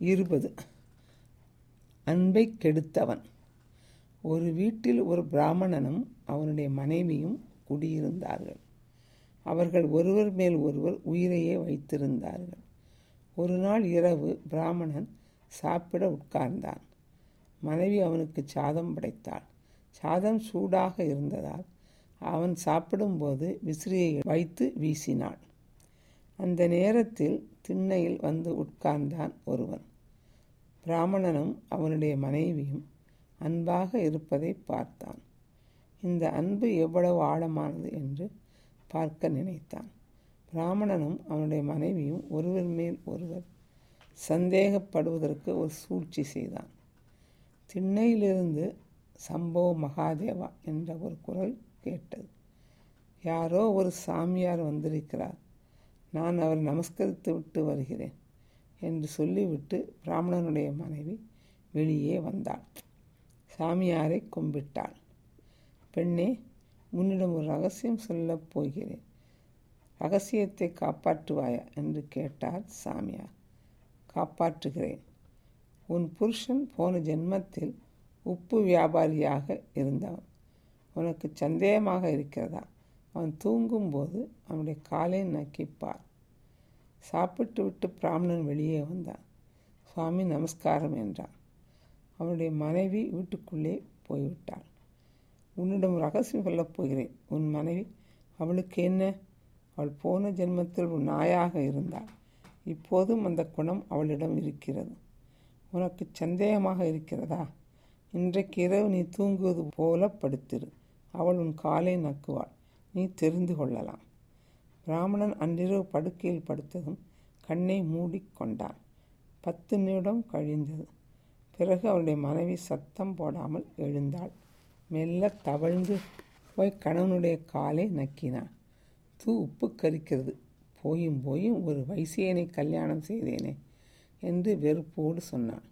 இருபது அன்பை கெடுத்தவன் ஒரு வீட்டில் ஒரு பிராமணனும் அவனுடைய மனைவியும் குடியிருந்தார்கள் அவர்கள் ஒருவர் மேல் ஒருவர் உயிரையே வைத்திருந்தார்கள் ஒரு நாள் இரவு பிராமணன் சாப்பிட உட்கார்ந்தான் மனைவி அவனுக்கு சாதம் படைத்தாள் சாதம் சூடாக இருந்ததால் அவன் சாப்பிடும்போது விசிறியை வைத்து வீசினாள் அந்த நேரத்தில் திண்ணையில் வந்து உட்கார்ந்தான் ஒருவன் பிராமணனும் அவனுடைய மனைவியும் அன்பாக இருப்பதை பார்த்தான் இந்த அன்பு எவ்வளவு ஆழமானது என்று பார்க்க நினைத்தான் பிராமணனும் அவனுடைய மனைவியும் ஒருவர் மேல் ஒருவர் சந்தேகப்படுவதற்கு ஒரு சூழ்ச்சி செய்தான் திண்ணையிலிருந்து சம்போ மகாதேவா என்ற ஒரு குரல் கேட்டது யாரோ ஒரு சாமியார் வந்திருக்கிறார் நான் அவர் நமஸ்கரித்து விட்டு வருகிறேன் என்று சொல்லிவிட்டு பிராமணனுடைய மனைவி வெளியே வந்தாள் சாமியாரை கும்பிட்டாள் பெண்ணே உன்னிடம் ஒரு ரகசியம் சொல்லப் போகிறேன் ரகசியத்தை காப்பாற்றுவாயா என்று கேட்டார் சாமியார் காப்பாற்றுகிறேன் உன் புருஷன் போன ஜென்மத்தில் உப்பு வியாபாரியாக இருந்தவன் உனக்கு சந்தேகமாக இருக்கிறதா அவன் தூங்கும்போது அவனுடைய காலை நக்கிப்பார் சாப்பிட்டு விட்டு பிராமணன் வெளியே வந்தான் சுவாமி நமஸ்காரம் என்றான் அவனுடைய மனைவி வீட்டுக்குள்ளே போய்விட்டாள் உன்னிடம் ரகசியம் சொல்லப் போகிறேன் உன் மனைவி அவளுக்கு என்ன அவள் போன ஜென்மத்தில் ஒரு நாயாக இருந்தாள் இப்போதும் அந்த குணம் அவளிடம் இருக்கிறது உனக்கு சந்தேகமாக இருக்கிறதா இன்றைக்கு இரவு நீ தூங்குவது போல படுத்திரு அவள் உன் காலை நக்குவாள் நீ தெரிந்து கொள்ளலாம் பிராமணன் அன்றிரவு படுக்கையில் படுத்ததும் கண்ணை மூடிக்கொண்டான் பத்து நிமிடம் கழிந்தது பிறகு அவளுடைய மனைவி சத்தம் போடாமல் எழுந்தாள் மெல்ல தவழ்ந்து போய் கணவனுடைய காலை நக்கினான் தூ உப்பு கரிக்கிறது போயும் போயும் ஒரு வைசியனை கல்யாணம் செய்தேனே என்று வெறுப்போடு சொன்னான்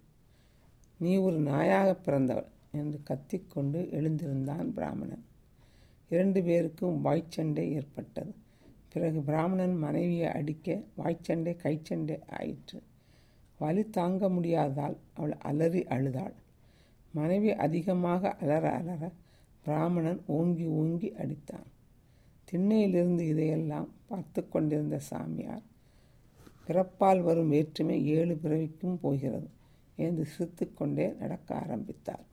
நீ ஒரு நாயாக பிறந்தவள் என்று கத்திக்கொண்டு எழுந்திருந்தான் பிராமணன் இரண்டு பேருக்கும் வாய்ச்சண்டை ஏற்பட்டது பிறகு பிராமணன் மனைவியை அடிக்க வாய்ச்சண்டை கைச்சண்டை ஆயிற்று வலி தாங்க முடியாதால் அவள் அலறி அழுதாள் மனைவி அதிகமாக அலற அலற பிராமணன் ஓங்கி ஓங்கி அடித்தான் திண்ணையிலிருந்து இதையெல்லாம் பார்த்து கொண்டிருந்த சாமியார் பிறப்பால் வரும் வேற்றுமை ஏழு பிறவிக்கும் போகிறது என்று சிரித்துக்கொண்டே நடக்க ஆரம்பித்தார்